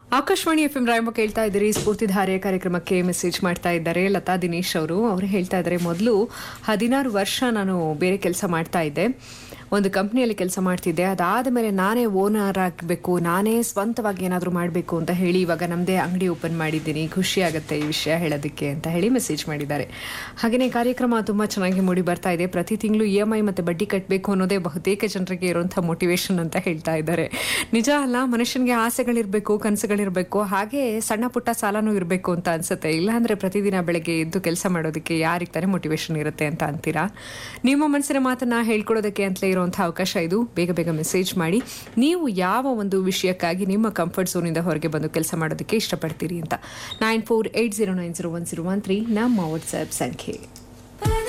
Akashvani F M Rayamma ಕೇಳ್ತಾ ಇದ್ದೀರಿ ಸ್ಫೂರ್ತಿಧಾರೆ ಕಾರ್ಯಕ್ರಮಕ್ಕೆ ಮೆಸೇಜ್ ಮಾಡ್ತಾ ಇದ್ದಾರೆ ಲತಾ ದಿನೇಶ್ ಅವರು ಅವರು ಹೇಳ್ತಾ ಇದ್ದಾರೆ ಮೊದಲು ಹದಿನಾರು ವರ್ಷ ನಾನು ಬೇರೆ ಕೆಲಸ ಮಾಡ್ತಾ ಇದ್ದೆ ಒಂದು ಕಂಪ್ನಿಯಲ್ಲಿ ಕೆಲಸ ಮಾಡ್ತಿದ್ದೆ ಅದಾದ ಮೇಲೆ ನಾನೇ ಓನರ್ ಆಗಬೇಕು ನಾನೇ ಸ್ವಂತವಾಗಿ ಏನಾದರೂ ಮಾಡಬೇಕು ಅಂತ ಹೇಳಿ ಇವಾಗ ನಮ್ಮದೇ ಅಂಗಡಿ ಓಪನ್ ಮಾಡಿದ್ದೀನಿ ಖುಷಿ ಆಗುತ್ತೆ ಈ ವಿಷಯ ಹೇಳೋದಕ್ಕೆ ಅಂತ ಹೇಳಿ ಮೆಸೇಜ್ ಮಾಡಿದ್ದಾರೆ ಹಾಗೆಯೇ ಕಾರ್ಯಕ್ರಮ ತುಂಬ ಚೆನ್ನಾಗಿ ಮೂಡಿ ಬರ್ತಾ ಇದೆ ಪ್ರತಿ ತಿಂಗಳು ಇ ಎಮ್ ಐ ಮತ್ತು ಬಡ್ಡಿ ಕಟ್ಟಬೇಕು ಅನ್ನೋದೇ ಬಹುತೇಕ ಜನರಿಗೆ ಇರುವಂಥ ಮೋಟಿವೇಶನ್ ಅಂತ ಹೇಳ್ತಾ ಇದ್ದಾರೆ ನಿಜ ಅಲ್ಲ ಮನುಷ್ಯನಿಗೆ ಆಸೆಗಳಿರಬೇಕು ಕನಸುಗಳಿರಬೇಕು ಹಾಗೆ ಸಣ್ಣ ಪುಟ್ಟ ಸಾಲನೂ ಇರಬೇಕು ಅಂತ ಅನ್ಸುತ್ತೆ ಇಲ್ಲಾಂದ್ರೆ ಪ್ರತಿದಿನ ಬೆಳಗ್ಗೆ ಎದ್ದು ಕೆಲಸ ಮಾಡೋದಕ್ಕೆ ಯಾರಿಗೆ ತಾನೇ ಮೋಟಿವೇಶನ್ ಇರುತ್ತೆ ಅಂತ ಅಂತೀರಾ ನಿಮ್ಮ ಮನಸ್ಸಿನ ಮಾತನ್ನ ಹೇಳ್ಕೊಡೋದಕ್ಕೆ ಅಂತಲೇ ಇರುವಂತಹ ಅವಕಾಶ ಇದು ಬೇಗ ಬೇಗ ಮೆಸೇಜ್ ಮಾಡಿ ನೀವು ಯಾವ ಒಂದು ವಿಷಯಕ್ಕಾಗಿ ನಿಮ್ಮ ಕಂಫರ್ಟ್ ಝೋನಿಂದ ಹೊರಗೆ ಬಂದು ಕೆಲಸ ಮಾಡೋದಕ್ಕೆ ಇಷ್ಟಪಡ್ತೀರಿ ಅಂತ nine four eight zero nine zero one zero one three ನಮ್ಮ ವಾಟ್ಸ್ಆ್ಯಪ್ ಸಂಖ್ಯೆ